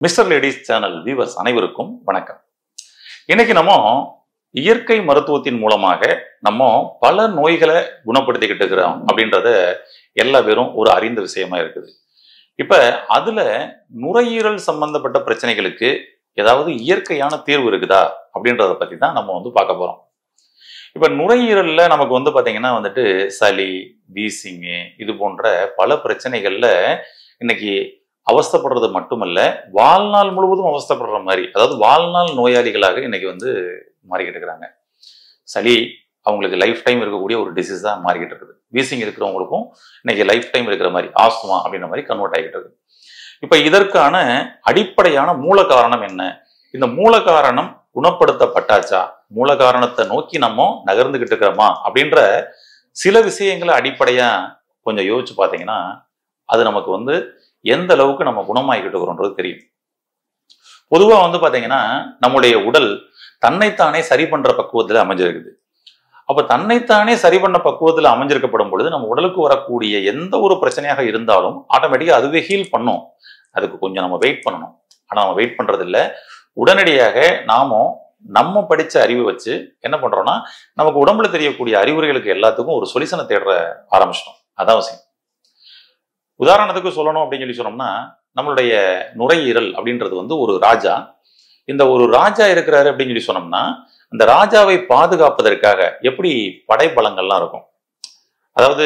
mister ladies channel viewers அனைவருக்கும் வணக்கம் இன்னைக்கு நம்ம இயற்கை மருத்துவத்தின் மூலமாக நம்ம பல நோய்களை குணப்படுத்திக்கிட்டு இருக்கிறோம் அப்படின்றத எல்லா பேரும் ஒரு அறிந்த விஷயமா இருக்குது இப்ப அதுல நுரையீரல் சம்பந்தப்பட்ட பிரச்சனைகளுக்கு ஏதாவது இயற்கையான தீர்வு இருக்குதா அப்படின்றத பத்தி தான் நம்ம வந்து பார்க்க போறோம் இப்ப நுரையீரல்ல நமக்கு வந்து பாத்தீங்கன்னா வந்துட்டு சளி வீசிங்கு இது போன்ற பல பிரச்சனைகள்ல இன்னைக்கு அவஸ்தைப்படுறது மட்டுமல்ல வாழ்நாள் முழுவதும் அவஸ்தைப்படுற மாதிரி அதாவது வாழ்நாள் நோயாளிகளாக இன்னைக்கு வந்து மாறிக்கிட்டு இருக்கிறாங்க சளி அவங்களுக்கு லைஃப் டைம் இருக்கக்கூடிய ஒரு டிசீஸ் தான் மாறிக்கிட்டு இருக்குது வீசிங் இருக்கிறவங்களுக்கும் இன்னைக்கு லைஃப் டைம் இருக்கிற மாதிரி ஆஸ்துமா அப்படின்ற மாதிரி கன்வெர்ட் ஆகிட்டு இருக்கு இப்ப இதற்கான அடிப்படையான மூல காரணம் என்ன இந்த மூல காரணம் குணப்படுத்தப்பட்டாச்சா மூல காரணத்தை நோக்கி நம்ம நகர்ந்துகிட்டு இருக்கிறோமா அப்படின்ற சில விஷயங்களை அடிப்படையா கொஞ்சம் யோசிச்சு பார்த்தீங்கன்னா அது நமக்கு வந்து எந்த அளவுக்கு நம்ம குணமாகிக்கிட்டு இருக்கிறோன்றது தெரியும் பொதுவா வந்து பாத்தீங்கன்னா நம்முடைய உடல் தன்னைத்தானே சரி பண்ற பக்குவத்துல அமைஞ்சிருக்குது அப்ப தன்னைத்தானே சரி பண்ண பக்குவத்துல அமைஞ்சிருக்கப்படும் பொழுது நம்ம உடலுக்கு வரக்கூடிய எந்த ஒரு பிரச்சனையாக இருந்தாலும் ஆட்டோமேட்டிக்கா அதுவே ஹீல் பண்ணும் அதுக்கு கொஞ்சம் நம்ம வெயிட் பண்ணணும் ஆனா நம்ம வெயிட் பண்றது இல்ல உடனடியாக நாமும் நம்ம படிச்ச அறிவு வச்சு என்ன பண்றோம்னா நமக்கு உடம்புல தெரியக்கூடிய அறிகுறிகளுக்கு எல்லாத்துக்கும் ஒரு சொல்யூஷனை தேடுற ஆரம்பிச்சிட்டோம் அதான் அவசியம் உதாரணத்துக்கு சொல்லணும் அப்படின்னு சொல்லி சொன்னோம்னா நம்மளுடைய நுரையீரல் அப்படின்றது வந்து ஒரு ராஜா இந்த ஒரு ராஜா இருக்கிறாரு அப்படின்னு சொல்லி சொன்னோம்னா இந்த ராஜாவை பாதுகாப்பதற்காக எப்படி படைபலங்கள்லாம் இருக்கும் அதாவது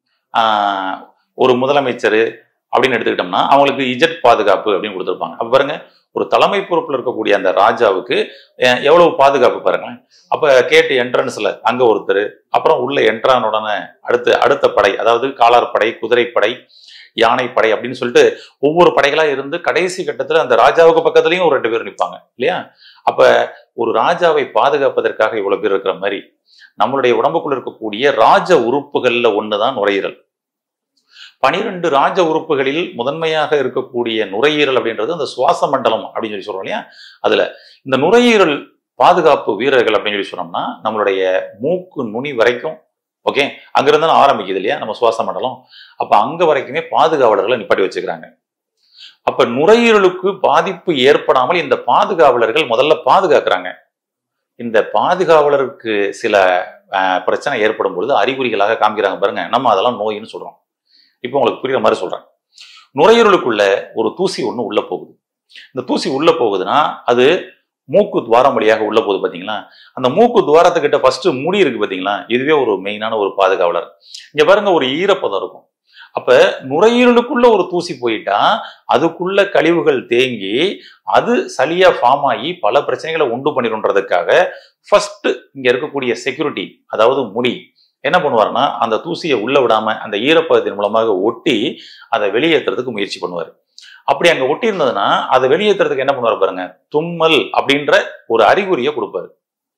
ஆஹ், ஒரு முதலமைச்சர் அப்படின்னு எடுத்துக்கிட்டோம்னா அவங்களுக்கு இஜெட் பாதுகாப்பு அப்படின்னு கொடுத்துருப்பாங்க அப்ப பாருங்க ஒரு தலைமை பொறுப்புல இருக்கக்கூடிய அந்த ராஜாவுக்கு அஹ், எவ்வளவு பாதுகாப்பு பாருங்களேன் அப்ப கேட்டு என்ட்ரன்ஸ்ல அங்க ஒருத்தர் அப்புறம் உள்ள என்ட்ரான உடனே அடுத்த அடுத்த படை அதாவது காலார் படை குதிரைப்படை யானைப்படை அப்படின்னு சொல்லிட்டு ஒவ்வொரு படைகளா இருந்து கடைசி கட்டத்துல அந்த ராஜாவுக்கு பக்கத்துலயும் ஒரு ரெண்டு பேர் நிற்பாங்க இல்லையா அப்ப ஒரு ராஜாவை பாதுகாப்பதற்காக இவ்வளவு பேர் இருக்கிற மாதிரி நம்மளுடைய உடம்புக்குள்ள இருக்கக்கூடிய ராஜ உறுப்புகள்ல ஒண்ணுதான் நுரையீரல் பனிரெண்டு ராஜ உறுப்புகளில் முதன்மையாக இருக்கக்கூடிய நுரையீரல் அப்படின்றது அந்த சுவாச மண்டலம் அப்படின்னு சொல்லி சொல்றோம் இல்லையா அதுல இந்த நுரையீரல் பாதுகாப்பு வீரர்கள் அப்படின்னு சொல்லி சொன்னோம்னா நம்மளுடைய மூக்கு நுனி வரைக்கும் ஓகே அங்கிருந்து தான் ஆரம்பிக்குது இல்லையா நம்ம சுவாச மண்டலம் அப்ப அங்க வரைக்குமே பாதுகாவலர்களை நிப்பாட்டி வச்சுக்கிறாங்க அப்ப நுரையீரலுக்கு பாதிப்பு ஏற்படாமல் இந்த பாதுகாவலர்கள் முதல்ல பாதுகாக்கிறாங்க இந்த பாதுகாவலருக்கு சில அஹ், பிரச்சனை ஏற்படும் பொழுது அறிகுறிகளாக காமிக்கிறாங்க பாருங்க நம்ம அதெல்லாம் நோயின்னு சொல்றோம் இப்போ உங்களுக்கு புரியுற மாதிரி சொல்றேன் நுரையீரலுக்குள்ள ஒரு தூசி ஒண்ணு உள்ள போகுது இந்த தூசி உள்ள போகுதுன்னா அது மூக்கு துவாரம் வழியாக உள்ள போகுது பாத்தீங்களா அந்த மூக்கு துவாரத்துக்கிட்ட ஃபர்ஸ்ட் முடி இருக்கு பாத்தீங்களா இதுவே ஒரு மெயினான ஒரு பாதுகாவலர் இங்க பாருங்க ஒரு ஈரப்பதம் இருக்கும் அப்ப நுரையீரலுக்குள்ள ஒரு தூசி போயிட்டா அதுக்குள்ள கழிவுகள் தேங்கி அது சளியா ஃபார்ம் ஆகி பல பிரச்சனைகளை உண்டு பண்ணிடுன்றதுக்காக ஃபர்ஸ்ட் இங்க இருக்கக்கூடிய செக்யூரிட்டி அதாவது முடி என்ன பண்ணுவாருன்னா அந்த தூசியை உள்ள விடாம அந்த ஈரப்பதத்தின் மூலமாக ஒட்டி அதை வெளியேற்றுறதுக்கு முயற்சி பண்ணுவார் அப்படி அங்க ஒட்டி இருந்ததுன்னா அதை வெளியேற்றுறதுக்கு என்ன பண்ணுவார் பாருங்க தும்மல் அப்படின்ற ஒரு அறிகுறியை கொடுப்பாரு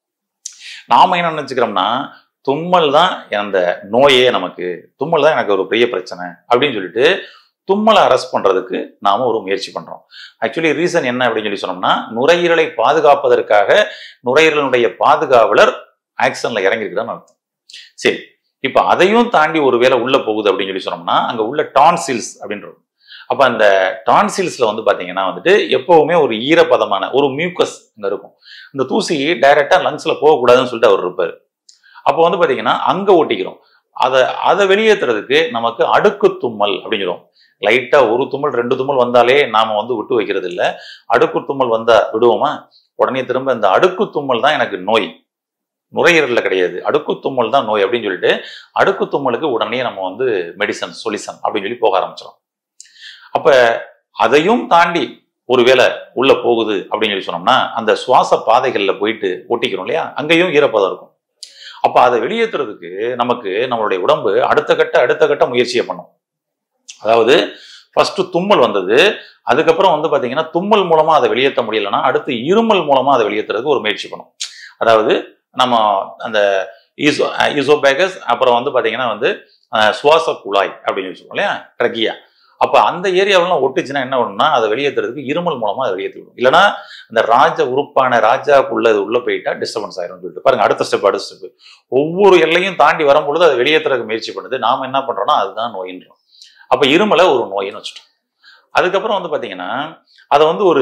நாம என்ன நினைச்சுக்கிறோம்னா தும்மல் தான் அந்த நோயே நமக்கு தும்மல் தான் எனக்கு ஒரு பெரிய பிரச்சனை அப்படின்னு சொல்லிட்டு தும்மலை அரெஸ்ட் பண்றதுக்கு நாம ஒரு முயற்சி பண்றோம் ஆக்சுவலி ரீசன் என்ன அப்படின்னு சொல்லி சொன்னோம்னா நுரையீரலை பாதுகாப்பதற்காக நுரையீரலுடைய பாதுகாவலர் ஆக்ஷன்ல இறங்கியிருக்குதான்னு அர்த்தம் சரி இப்ப அதையும் தாண்டி ஒருவேளை உள்ள போகுது அப்படின்னு சொல்லி சொன்னோம்னா அங்க உள்ள டான்சில்ஸ் அப்படின்றது அப்ப அந்த டான்சில்ஸ்ல வந்து பாத்தீங்கன்னா வந்துட்டு எப்பவுமே ஒரு ஈரப்பதமான ஒரு மியூக்கஸ் அங்க இருக்கும் இந்த தூசி டைரக்டா லங்ஸ்ல போகக்கூடாதுன்னு சொல்லிட்டு அவர் இருப்பாரு அப்போ வந்து பாத்தீங்கன்னா அங்க ஒட்டிக்கிறோம் அதை அதை வெளியேற்றுறதுக்கு நமக்கு அடுக்கு தும்மல் அப்படின்னு சொல்லுவோம் லைட்டா ஒரு தும்மல் ரெண்டு தும்மல் வந்தாலே நாம வந்து விட்டு வைக்கிறது இல்ல அடுக்கு தும்மல் வந்தா விடுவோமா உடனே திரும்ப இந்த அடுக்கு தும்மல் தான் எனக்கு நோய் நுரையீரல்ல கிடையாது அடுக்கு தும்மல் தான் நோய் அப்படின்னு சொல்லிட்டு அடுக்கு தும்மலுக்கு உடனே நம்ம வந்து மெடிசன் சொல்யூஷன் அப்படின்னு சொல்லி போக ஆரம்பிச்சிடும் அப்ப அதையும் தாண்டி ஒருவேளை உள்ள போகுது அப்படின்னு சொல்லி சொன்னோம்னா அந்த சுவாச பாதைகள்ல போயிட்டு ஒட்டிக்கிறோம் இல்லையா அங்கேயும் ஈரப்பதம் இருக்கும் அப்ப அதை வெளியேற்றுறதுக்கு நமக்கு நம்மளுடைய உடம்பு அடுத்த கட்ட அடுத்த கட்ட முயற்சியை பண்ணும் அதாவது ஃபர்ஸ்ட் தும்மல் வந்தது அதுக்கப்புறம் வந்து பாத்தீங்கன்னா தும்மல் மூலமா அதை வெளியேற்ற முடியலன்னா அடுத்து இருமல் மூலமா அதை வெளியேற்றுறதுக்கு ஒரு முயற்சி பண்ணும் அதாவது நம்ம அந்த ஈசோ ஈசோபேகஸ் அப்புறம் வந்து பாத்தீங்கன்னா வந்து அஹ், சுவாச குழாய் அப்படின்னு சொல்லி சொல்லுவோம் இல்லையா ட்ரக்கியா அப்ப அந்த ஏரியாவெல்லாம் ஒட்டுச்சுன்னா என்ன பண்ணும்னா அதை வெளியேற்றுறதுக்கு இருமல் மூலமா அதை வெளியேற்றி விடும் இல்லைன்னா அந்த ராஜ உறுப்பான ராஜாக்குள்ள அது உள்ள போயிட்டா டிஸ்டர்பன்ஸ் ஆயிரும் சொல்லிட்டு பாருங்க அடுத்த ஸ்டெப் அடுத்த ஸ்டெப் ஒவ்வொரு எல்லையும் தாண்டி வரும்பொழுது அதை வெளியேற்றுறதுக்கு முயற்சி பண்ணுது நாம என்ன பண்றோம்னா அதுதான் நோயின்றோம் அப்ப இருமலை ஒரு நோயின்னு வச்சுட்டோம் அதுக்கப்புறம் வந்து பாத்தீங்கன்னா அதை வந்து ஒரு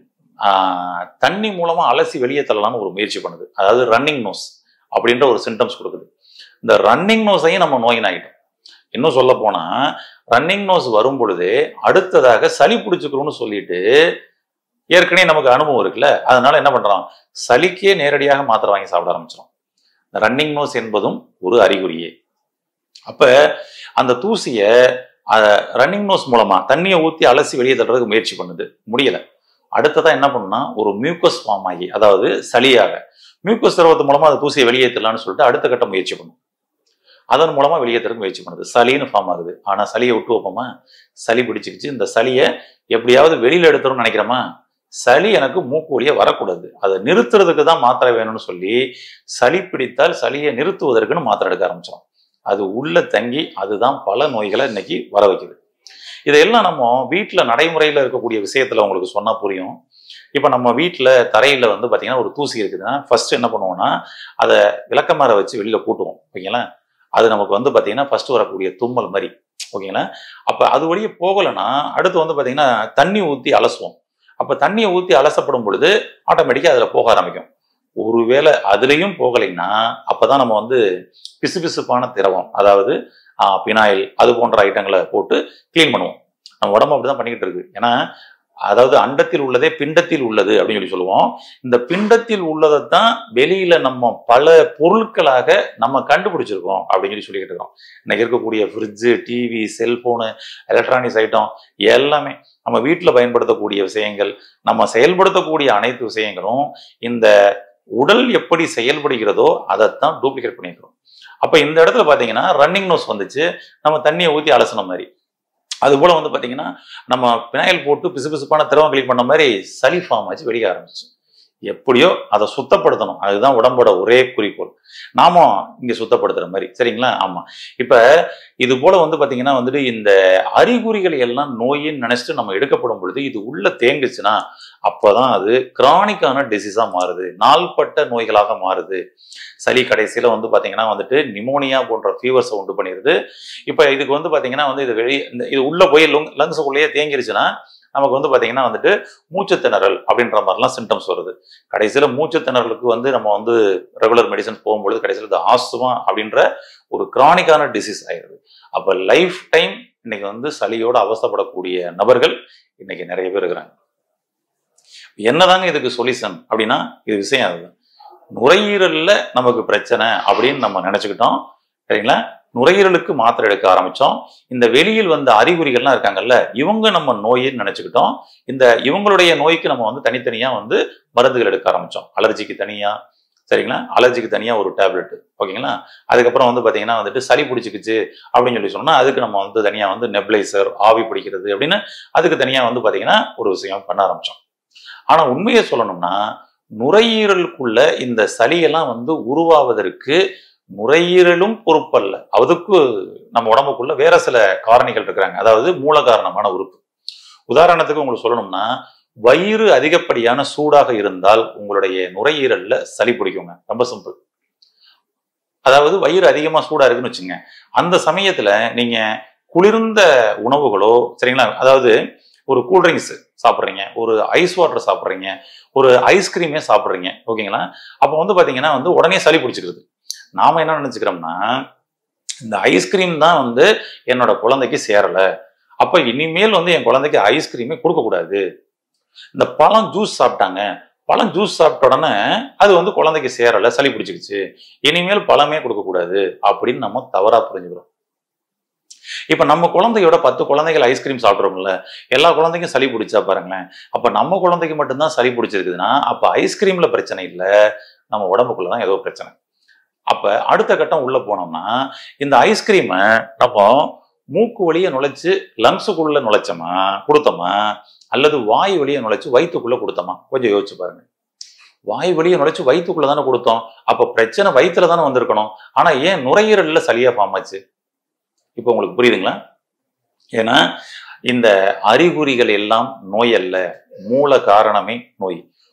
ஆஹ், தண்ணி மூலமா அலசி வெளியே தள்ளலாம்னு ஒரு முயற்சி பண்ணுது அதாவது ரன்னிங் நோஸ் அப்படின்ற ஒரு சிம்டம்ஸ் கொடுக்குது இந்த ரன்னிங் நோஸையும் நம்ம நோயினாகிட்டோம் இன்னும் சொல்ல போனா ரன்னிங் நோஸ் வரும் பொழுது அடுத்ததாக சளி பிடிச்சுக்கிறோம்னு சொல்லிட்டு ஏற்கனவே நமக்கு அனுபவம் இருக்குல்ல அதனால என்ன பண்றோம் சளிக்கே நேரடியாக மாத்திரை வாங்கி சாப்பிட ஆரம்பிச்சிடும் ரன்னிங் நோஸ் என்பதும் ஒரு அறிகுறியே அப்ப அந்த தூசிய ரன்னிங் நோஸ் மூலமா தண்ணியை ஊத்தி அலசி வெளியே தள்ளுறதுக்கு முயற்சி பண்ணுது முடியல அடுத்ததா என்ன பண்ணுனா ஒரு மியூக்கஸ் ஃபார்ம் ஆகி அதாவது சளியாக மியூக்கஸ் திரவத்து மூலமா அந்த தூசியை வெளியேற்றலாம்னு சொல்லிட்டு அடுத்த கட்ட முயற்சி பண்ணும் அதன் மூலமா வெளியேற்றுறதுக்கு முயற்சி பண்ணுது சளின்னு ஃபார்ம் ஆகுது ஆனா சளியை விட்டு வைப்போமா சளி பிடிச்சிக்கிச்சு இந்த சளியை எப்படியாவது வெளியில எடுத்துரும்னு நினைக்கிறோமா சளி எனக்கு மூக்கு வழியா வரக்கூடாது அதை நிறுத்துறதுக்கு தான் மாத்திரை வேணும்னு சொல்லி சளி பிடித்தால் சளியை நிறுத்துவதற்குன்னு மாத்திரை எடுக்க ஆரம்பிச்சோம் அது உள்ள தங்கி அதுதான் பல நோய்களை இன்னைக்கு வர வைக்குது இதெல்லாம் நம்ம வீட்டில் நடைமுறையில் இருக்கக்கூடிய விஷயத்துல உங்களுக்கு சொன்னா புரியும் இப்போ நம்ம வீட்டில் தரையில வந்து பார்த்தீங்கன்னா ஒரு தூசி இருக்குதுன்னா ஃபர்ஸ்ட் என்ன பண்ணுவோம்னா அதை விளக்கமாற வச்சு வெளியில கூட்டுவோம் ஓகேங்களா அது நமக்கு வந்து பார்த்தீங்கன்னா ஃபர்ஸ்ட் வரக்கூடிய தும்மல் மாதிரி ஓகேங்களா அப்போ அது வழியே போகலைன்னா அடுத்து வந்து பார்த்தீங்கன்னா தண்ணி ஊற்றி அலசுவோம் அப்போ தண்ணியை ஊற்றி அலசப்படும் பொழுது ஆட்டோமேட்டிக்காக அதில் போக ஆரம்பிக்கும் ஒருவேளை அதுலேயும் போகலைன்னா அப்பதான் நம்ம வந்து பிசுபிசுப்பான திரவம் அதாவது பினாயில் அது போன்ற ஐட்டங்களை போட்டு க்ளீன் பண்ணுவோம் நம்ம உடம்பு அப்படிதான் பண்ணிக்கிட்டு இருக்கு ஏன்னா அதாவது அண்டத்தில் உள்ளதே பிண்டத்தில் உள்ளது அப்படின்னு சொல்லி சொல்லுவோம் இந்த பிண்டத்தில் உள்ளதைத்தான் வெளியில நம்ம பல பொருட்களாக நம்ம கண்டுபிடிச்சிருக்கோம் அப்படின்னு சொல்லி சொல்லிக்கிட்டு இருக்கோம் இன்னைக்கு இருக்கக்கூடிய fridge TV cellphone electronics item எல்லாமே நம்ம வீட்டில் பயன்படுத்தக்கூடிய விஷயங்கள் நம்ம செயல்படுத்தக்கூடிய அனைத்து விஷயங்களும் இந்த உடல் எப்படி செயல்படுகிறதோ அதைத்தான் டூப்ளிகேட் பண்ணிக்கிறோம் அப்ப இந்த இடத்துல பாத்தீங்கன்னா ரன்னிங் நோஸ் வந்துச்சு நம்ம தண்ணியை ஊத்தி அலசின மாதிரி அது போல வந்து பாத்தீங்கன்னா நம்ம பினாயில் போட்டு பிசுபிசுப்பான திரவம் கிளீன் பண்ண மாதிரி சளி ஃபார்ம் ஆச்சு வெடிக்க ஆரம்பிச்சு எப்படியோ அதை சுத்தப்படுத்தணும் அதுதான் உடம்போட ஒரே குறிக்கோள் நாம இங்க சுத்தப்படுத்துற மாதிரி சரிங்களா ஆமா இப்ப இது போல வந்து பாத்தீங்கன்னா வந்துட்டு இந்த அறிகுறிகளை எல்லாம் நோயின்னு நினைச்சிட்டு நம்ம எடுக்கப்படும் பொழுது இது உள்ள தேங்குச்சுன்னா அப்பதான் அது கிரானிக்கான டிசீஸா மாறுது நாள்பட்ட நோய்களாக மாறுது சளி கடைசியில வந்து பாத்தீங்கன்னா வந்துட்டு நிமோனியா போன்ற ஃபீவர்ஸை உண்டு பண்ணிடுது இப்ப இதுக்கு வந்து பாத்தீங்கன்னா வந்து இது வெளியே இந்த இது உள்ள போய் லங் லங்ஸுக்குள்ளேயே தேங்கிருச்சுன்னா நமக்கு வந்து பாத்தீங்கன்னா வந்துட்டு மூச்சு திணறல் அப்படின்ற மாதிரிலாம் சிம்டம்ஸ் வருது கடைசியில மூச்சு திணறலுக்கு வந்து நம்ம வந்து ரெகுலர் மெடிசன் போகும்பொழுது கடைசியில் இது ஆஸ்துமா அப்படின்ற ஒரு கிரானிக்கான டிசீஸ் ஆயிடுது அப்ப லைஃப் டைம் இன்னைக்கு வந்து சளியோட அவசப்படக்கூடிய நபர்கள் இன்னைக்கு நிறைய பேர் இருக்கிறாங்க என்னதாங்க இதுக்கு சொல்யூஷன் அப்படின்னா இது விஷயம் அதுதான் நுரையீரல்ல நமக்கு பிரச்சனை அப்படின்னு நம்ம நினைச்சுக்கிட்டோம் சரிங்களா நுரையீரலுக்கு மாத்திரை எடுக்க ஆரம்பிச்சோம் இந்த வெளியில் வந்த அறிகுறிகள்லாம் இருக்காங்கல்ல இவங்க நம்ம நோயின்னு நினைச்சுக்கிட்டோம் இந்த இவங்களுடைய நோய்க்கு நம்ம வந்து தனித்தனியா வந்து மருந்துகள் எடுக்க ஆரம்பிச்சோம் அலர்ஜிக்கு தனியா சரிங்களா அலர்ஜிக்கு தனியா ஒரு டேப்லெட் ஓகேங்களா அதுக்கப்புறம் வந்து பாத்தீங்கன்னா வந்துட்டு சளி பிடிச்சிக்கிச்சு அப்படின்னு சொல்லி சொன்னா அதுக்கு நம்ம வந்து தனியா வந்து நெப்ளைசர் ஆவி பிடிக்கிறது அப்படின்னு அதுக்கு தனியா வந்து பாத்தீங்கன்னா ஒரு விஷயம் பண்ண ஆரம்பிச்சோம் ஆனா உண்மையை சொல்லணும்னா நுரையீரலுக்குள்ள இந்த சளியெல்லாம் வந்து உருவாவதற்கு நுரையீரலும் பொறுப்பல்ல அதுக்கு நம்ம உடம்புக்குள்ள வேற சில காரணிகள் இருக்கிறாங்க அதாவது மூல காரணமான உறுப்பு உதாரணத்துக்கு உங்களுக்கு சொல்லணும்னா வயிறு அதிகப்படியான சூடாக இருந்தால் உங்களுடைய நுரையீரல்ல சளி பிடிக்குங்க ரொம்ப சிம்பிள் அதாவது வயிறு அதிகமா சூடா இருக்குன்னு வச்சுங்க அந்த சமயத்துல நீங்க குளிர்ந்த உணவுகளோ சரிங்களா அதாவது ஒரு கூல்ட்ரிங்க்ஸ் சாப்பிட்றீங்க ஒரு ஐஸ் வாட்டர் சாப்பிட்றீங்க ஒரு ஐஸ்கிரீமே சாப்பிட்றீங்க ஓகேங்களா அப்போ வந்து பாத்தீங்கன்னா வந்து உடனே சளி பிடிச்சிக்கிறது நாம என்ன நினைச்சுக்கிறோம்னா இந்த ஐஸ்கிரீம் தான் வந்து என்னோட குழந்தைக்கு சேரல அப்ப இனிமேல் வந்து என் குழந்தைக்கு ஐஸ்கிரீமே கொடுக்கக்கூடாது இந்த பழம் ஜூஸ் சாப்பிட்டாங்க பழம் ஜூஸ் சாப்பிட்ட உடனே அது வந்து குழந்தைக்கு சேரல சளி பிடிச்சிக்கிச்சு இனிமேல் பழமே கொடுக்கக்கூடாது அப்படின்னு நம்ம தவறா புரிஞ்சுக்கிறோம் இப்ப நம்ம குழந்தையோட பத்து குழந்தைகள் ஐஸ்கிரீம் சாப்பிட்றோம்ல எல்லா குழந்தைக்கும் சளி பிடிச்சா பாருங்களேன் அப்ப நம்ம குழந்தைக்கு மட்டும்தான் சளி பிடிச்சிருக்குதுன்னா அப்ப ஐஸ்கிரீம்ல பிரச்சனை இல்லை நம்ம உடம்புக்குள்ளதான் ஏதோ பிரச்சனை அப்ப அடுத்த கட்டம் உள்ள போனோம்னா இந்த ஐஸ்கிரீமை நம்ம மூக்கு வழிய நுழைச்சு லங்ஸுக்குள்ள நுழைச்சோமா கொடுத்தோமா அல்லது வாய் வழிய நுழைச்சு வயிற்றுக்குள்ள கொடுத்தோமா கொஞ்சம் யோசிச்சு பாருங்க வாய் வழிய நுழைச்சு வயிற்றுக்குள்ள தானே கொடுத்தோம் அப்ப பிரச்சனை வயிற்றுல தானே வந்திருக்கணும் ஆனா ஏன் நுரையீரல்ல சளியா ஃபார்ம் ஆச்சு இப்போ உங்களுக்கு புரியுதுங்களா ஏன்னா இந்த அறிகுறிகள் எல்லாம் நோய் அல்ல மூல காரணமே நோய்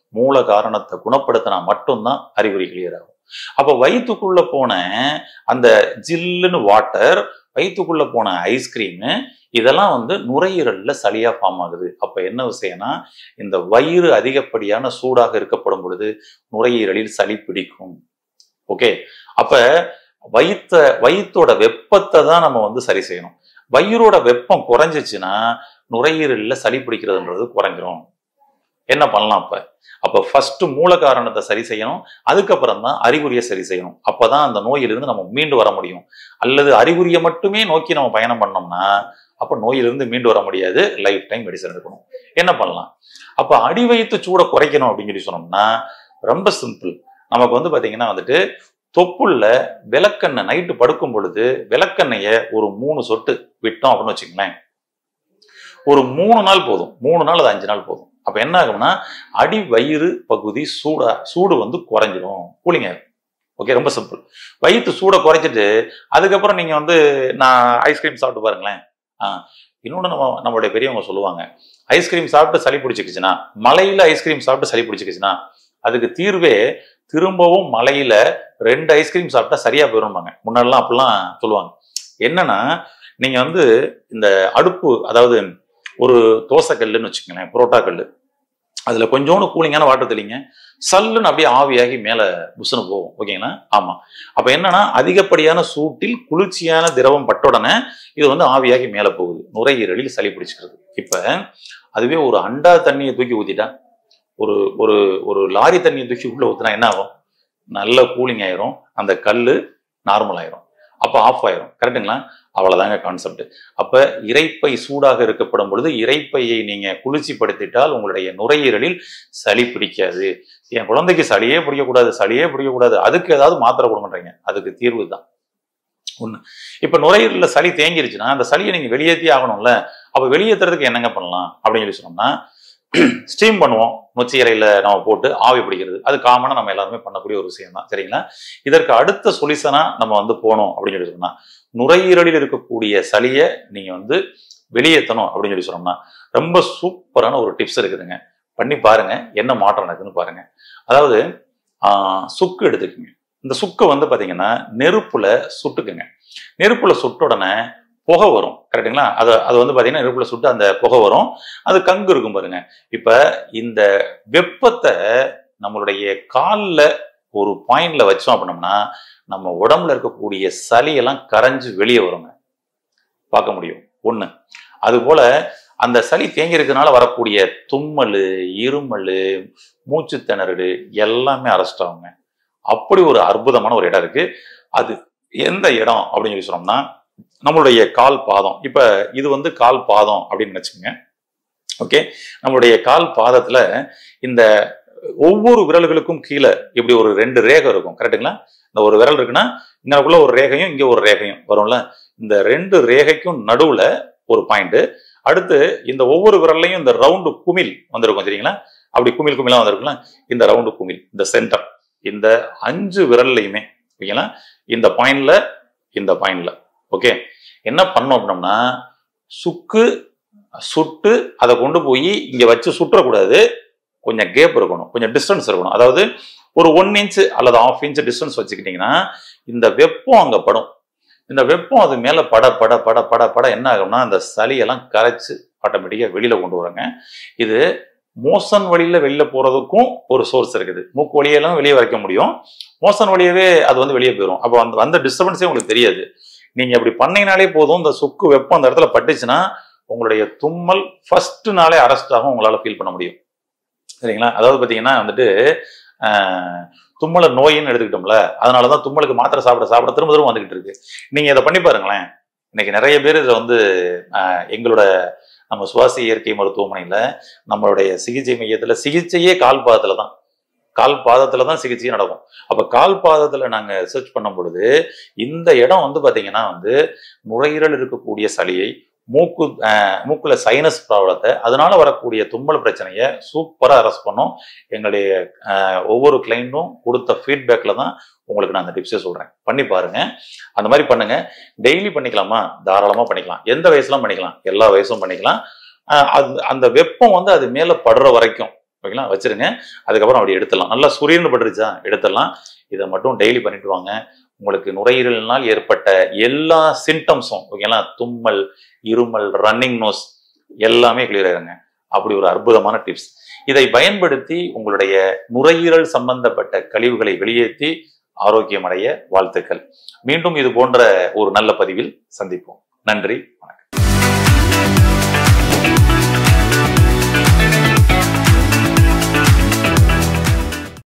மூல காரணத்தை குணப்படுத்தினா மட்டும்தான் அறிகுறி கிளியர் ஆகும் அப்ப வயிற்றுக்குள்ள போன அந்த ஜில்லுன்னு வாட்டர் வயிற்றுக்குள்ள போன ஐஸ்கிரீம் இதெல்லாம் வந்து நுரையீரல்ல சளியா ஃபார்ம் ஆகுது அப்ப என்ன விஷயம்னா இந்த வயிறு அதிகப்படியான சூடாக இருக்கப்படும் பொழுது நுரையீரலில் சளி பிடிக்கும் ஓகே அப்ப வயிற்ற வயிற்றோட வெப்பத்தை தான் நம்ம வந்து சரி செய்யணும் வயிறோட வெப்பம் குறைஞ்சிச்சுன்னா நுரையீரல்ல சளி பிடிக்கிறதுன்றது குறைஞ்சிரும் என்ன பண்ணலாம் அப்ப அப்ப ஃபர்ஸ்ட் மூல காரணத்தை சரி செய்யணும் அதுக்கப்புறம் தான் அறிகுறியை சரி செய்யணும் அப்பதான் அந்த நோயிலிருந்து நம்ம மீண்டு வர முடியும் அல்லது அறிகுறியை மட்டுமே நோக்கி நம்ம பயணம் பண்ணோம்னா அப்ப நோயிலிருந்து மீண்டு வர முடியாது லைஃப் டைம் மெடிசன் எடுக்கணும் என்ன பண்ணலாம் அப்ப அடி வயிற்று சூட குறைக்கணும் அப்படின்னு சொல்லி சொன்னோம்னா ரொம்ப சிம்பிள் நமக்கு வந்து பாத்தீங்கன்னா வந்துட்டு தொப்புள்ள விளக்கெண்ணெய் நைட்டு படுக்கும் பொழுது விளக்கெண்ணெய ஒரு மூணு சொட்டு விட்டோம் அப்படின்னு வச்சுக்கங்களேன் ஒரு மூணு நாள் போதும் மூணு நாள் அது அஞ்சு நாள் போதும் அப்ப என்ன ஆகும்னா அடி வயிறு பகுதி சூடா சூடு வந்து குறைஞ்சிரும் கூலிங்க ஓகே ரொம்ப சிம்பிள் வயிற்று சூடை குறைச்சிட்டு அதுக்கப்புறம் நீங்க வந்து நான் ஐஸ்கிரீம் சாப்பிட்டு பாருங்களேன் ஆ இன்னொன்று நம்ம நம்மளுடைய பெரியவங்க சொல்லுவாங்க ஐஸ்கிரீம் சாப்பிட்டு சளி பிடிச்சிக்கிச்சுன்னா மலையில ஐஸ்கிரீம் சாப்பிட்டு சளி பிடிச்சிக்கிச்சுன்னா அதுக்கு தீர்வே திரும்பவும் மலையில ரெண்டு ஐஸ்கிரீம் சாப்பிட்டா சரியா போயிரும்பாங்க முன்னாடிலாம் அப்படிலாம் சொல்லுவாங்க என்னன்னா நீங்க வந்து இந்த அடுப்பு அதாவது ஒரு தோசை கல்லுன்னு வச்சுக்கோங்களேன் புரோட்டா கல்லு அதுல கொஞ்சோண்டு கூலிங்கான வாட்டர் தெளிங்க சல்லுன்னு அப்படியே ஆவியாகி மேல புசுன்னு போகும் ஓகேங்களா ஆமா அப்ப என்னன்னா அதிகப்படியான சூட்டில் குளிர்ச்சியான திரவம் பட்ட உடனே இது வந்து ஆவியாகி மேல போகுது நுரையீரலில் சளி பிடிச்சிக்கிறது இப்ப அதுவே ஒரு அண்டா தண்ணியை தூக்கி ஊத்திட்டா ஒரு ஒரு ஒரு லாரி தண்ணியை தூக்கி உள்ள ஊத்துனா என்ன ஆகும் நல்ல கூலிங் ஆயிரும் அந்த கல்லு நார்மல் ஆயிரும் அப்ப ஆஃப் ஆயிரும் கரெக்டுங்களா அவ்வளவுதாங்க கான்செப்ட் அப்ப இறைப்பை சூடாக இருக்கப்படும் பொழுது இறைப்பையை நீங்க குளிர்ச்சிப்படுத்திட்டால் உங்களுடைய நுரையீரலில் சளி பிடிக்காது என் குழந்தைக்கு சளியே பிடிக்கக்கூடாது சளியே பிடிக்கக்கூடாது அதுக்கு ஏதாவது மாத்திரை கொடுங்கன்றீங்க அதுக்கு தீர்வு தான் ஒண்ணு இப்ப நுரையீரல்ல சளி தேங்கிருச்சுன்னா அந்த சளியை நீங்க வெளியேற்றி ஆகணும்ல அப்ப வெளியேற்றுறதுக்கு என்னங்க பண்ணலாம் அப்படின்னு சொல்லி சொன்னோம்னா ஸ்டீம் பண்ணுவோம் நொச்சி இலையில நம்ம போட்டு ஆவி பிடிக்கிறது அது காமனா நம்ம எல்லாருமே பண்ணக்கூடிய ஒரு விஷயம் தான் சரிங்களா இதற்கு அடுத்த சொல்யூஷனா நம்ம வந்து போனோம் அப்படின்னு சொல்லி சொன்னா நுரையீரலில் இருக்கக்கூடிய சளியை நீங்க வந்து வெளியேற்றணும் அப்படின்னு சொல்லி சொன்னோம்னா ரொம்ப சூப்பரான ஒரு டிப்ஸ் இருக்குதுங்க பண்ணி பாருங்க என்ன மாற்றம் நடக்குதுன்னு பாருங்க அதாவது ஆஹ், சுக்கு எடுத்துக்கோங்க இந்த சுக்கை வந்து பாத்தீங்கன்னா நெருப்புல சுட்டுக்குங்க நெருப்புல சுட்ட உடனே புகை வரும் கரெக்டுங்களா அது அது வந்து பாத்தீங்கன்னா நெருப்புல சுட்டு அந்த புகை வரும் அது கங்கு இருக்கும் பாருங்க இப்ப இந்த வெப்பத்தை நம்மளுடைய கால்ல ஒரு பாயிண்ட்ல வச்சோம் அப்படின்னம்னா நம்ம உடம்புல இருக்கக்கூடிய சளியெல்லாம் கரைஞ்சு வெளியே வருங்க பார்க்க முடியும் ஒண்ணு அதுபோல அந்த சளி தேங்கி இருக்கனால வரக்கூடிய தும்மல் இருமல் மூச்சு திணறல் எல்லாமே அரெஸ்ட் ஆகுங்க அப்படி ஒரு அற்புதமான ஒரு இடம் இருக்கு அது எந்த இடம் அப்படின்னு சொல்லி சொன்னோம்னா நம்மளுடைய கால் பாதம் இப்ப இது வந்து கால் பாதம் அப்படின்னு நினைச்சுக்கோங்க ஓகே நம்மளுடைய கால் பாதத்துல இந்த ஒவ்வொரு விரல்களுக்கும் கீழே இப்படி ஒரு ரெண்டு ரேகை இருக்கும் கரெக்டுங்களா இந்த ஒரு விரல் இருக்குன்னா இங்கனக்குள்ள ஒரு ரேகையும் இங்க ஒரு ரேகையும் வரும்ல இந்த ரெண்டு ரேகைக்கும் நடுவுல ஒரு பாயிண்ட் அடுத்து இந்த ஒவ்வொரு விரல்லையும் இந்த ரவுண்டு குமிழ் வந்திருக்கும் சரிங்களா அப்படி குமிழ் குமிழா வந்திருக்குல்ல இந்த ரவுண்டு குமிழ் இந்த சென்டர் இந்த அஞ்சு விரல்லையுமே ஓகேங்களா இந்த பாயிண்ட்ல இந்த பாயிண்ட்ல ஓகே என்ன பண்ணோம் அப்படின்னம்னா சுக்கு சுட்டு அதை கொண்டு போய் இங்க வச்சு சுற்றக்கூடாது கொஞ்சம் கேப் இருக்கணும் கொஞ்சம் டிஸ்டன்ஸ் இருக்கணும் அதாவது ஒரு ஒன் இன்ச் அல்லது ஆஃப் இன்ச் டிஸ்டன்ஸ் வச்சுக்கிட்டீங்கன்னா இந்த வெப்பம் அங்க படும் இந்த வெப்பம் அது மேல பட பட பட பட பட என்ன ஆகும்னா அந்த சளியெல்லாம் கரைச்சு ஆட்டோமேட்டிக்கா வெளியில கொண்டு வராங்க இது மோசன் வழியில வெளியில போறதுக்கும் ஒரு சோர்ஸ் இருக்குது மூக்கு வழியெல்லாம் வெளியே வரைக்க முடியும் மோசன் வழியவே அது வந்து வெளியே போயிடும் அப்போ அந்த அந்த டிஸ்டர்பன்ஸே உங்களுக்கு தெரியாது நீங்க அப்படி பண்ணீங்கனாலே போதும் இந்த சுக்கு வெப்பம் அந்த இடத்துல பட்டுச்சுன்னா உங்களுடைய தும்மல் ஃபர்ஸ்ட் நாளே அரெஸ்ட் ஆகும் உங்களால ஃபீல் பண்ண முடியும் சரிங்களா அதாவது பாத்தீங்கன்னா வந்துட்டு ஆஹ், தும்மலை நோயின்னு எடுத்துக்கிட்டோம்ல அதனாலதான் தும்மலுக்கு மாத்திரை சாப்பிட சாப்பிட திரும்ப திரும்ப வந்துகிட்டு இருக்கு நீங்க இதை பண்ணி பாருங்களேன் இன்னைக்கு நிறைய பேர் இதுல வந்து ஆஹ், எங்களோட நம்ம சுவாசி இயற்கை மருத்துவமனையில நம்மளுடைய சிகிச்சை மையத்துல சிகிச்சையே கால் பாதத்துல தான் கால் பாதத்துல தான் சிகிச்சையே நடக்கும் அப்ப கால் பாதத்துல நாங்க ரிசர்ச் பண்ணும் பொழுது இந்த இடம் வந்து பாத்தீங்கன்னா வந்து நுரையீரல் இருக்கக்கூடிய சளியை மூக்கு ஆஹ், மூக்குல சைனஸ் ப்ராப்ளத்தை அதனால வரக்கூடிய தும்மல் பிரச்சனையை சூப்பரா அரெஸ்ட் பண்ணோம் எங்களுடைய ஆஹ், ஒவ்வொரு கிளைண்ட்டும் கொடுத்த ஃபீட்பேக்ல தான் உங்களுக்கு நான் அந்த டிப்ஸே சொல்றேன் பண்ணி பாருங்க அந்த மாதிரி பண்ணுங்க டெய்லி பண்ணிக்கலாமா தாராளமா பண்ணிக்கலாம் எந்த வயசுலாம் பண்ணிக்கலாம் எல்லா வயசும் பண்ணிக்கலாம் ஆஹ், அது அந்த வெப்பம் வந்து அது மேல படுற வரைக்கும் ஓகேங்களா வச்சிருங்க அதுக்கப்புறம் அப்படி எடுத்துடலாம் நல்லா சுரியன்னு பட்டுருச்சா எடுத்துடலாம் இதை மட்டும் டெய்லி பண்ணிட்டு வாங்க உங்களுக்கு நுரையீரலினால் ஏற்பட்ட எல்லா சிம்டம்ஸும் ஓகேங்களா தும்மல் இருமல் ரன்னிங் நோஸ் எல்லாமே கிளியர் ஆயிருங்க அப்படி ஒரு அற்புதமான டிப்ஸ் இதை பயன்படுத்தி உங்களுடைய நுரையீரல் சம்பந்தப்பட்ட கழிவுகளை வெளியேற்றி ஆரோக்கியம் அடைய வாழ்த்துக்கள் மீண்டும் இது போன்ற ஒரு நல்ல பதிவில் சந்திப்போம் நன்றி வணக்கம்